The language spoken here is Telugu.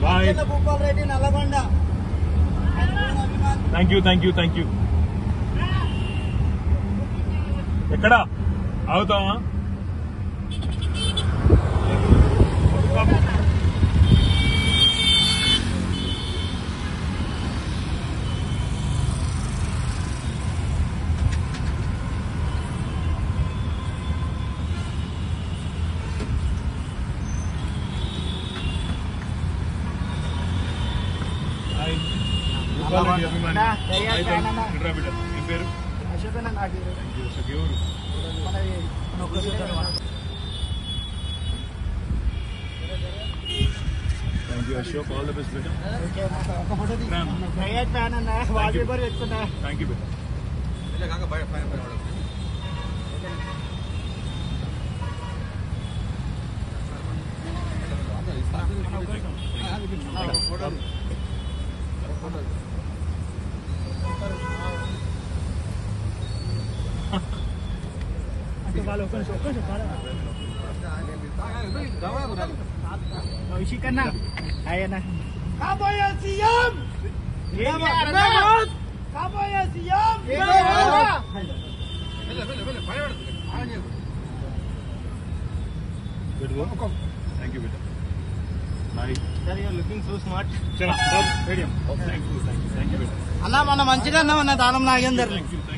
Hi Bhupal Reddy Nalgonda thank you thank you thank you ఎక్కడ అవుతావా హాయ్ భూపాల్ రెడ్డి అభిమాని నా, హాయ్, దయ్యాలు థాంక్స్. చాలా. ఇట్రా బిడ్డ. ఏం పేరు అశోకన్న నాకు అశోక్ ఎవరు మనది మన ఒక్క సూచన. Thank you Ashok all the best బిడ్డ ఓకే అన్న, ఒక ఫోటో తీ. రాను. దయ్యాలు ఫ్యాన్ అన్న వాల్ పేపర్ పెట్టుకున్నా థ్యాంక్ యూ బిడ్డ అంటే వాళ్ళు ఒక్క నిమిషం, ఒక్క నిమిషం, పారా. కౌశిక్ అన్న హాయ్ అన్న కాబోయే సీఎం కాబోయే సీఎం థ్యాంక్ యూ బిడ్డ hi sir you're looking so smart చలో రేడియం thank you thank you thank you బిడ్డ అన్న మన మంచిగా అన్న మన దానం నాగేందర్ థ్యాంక్ యూ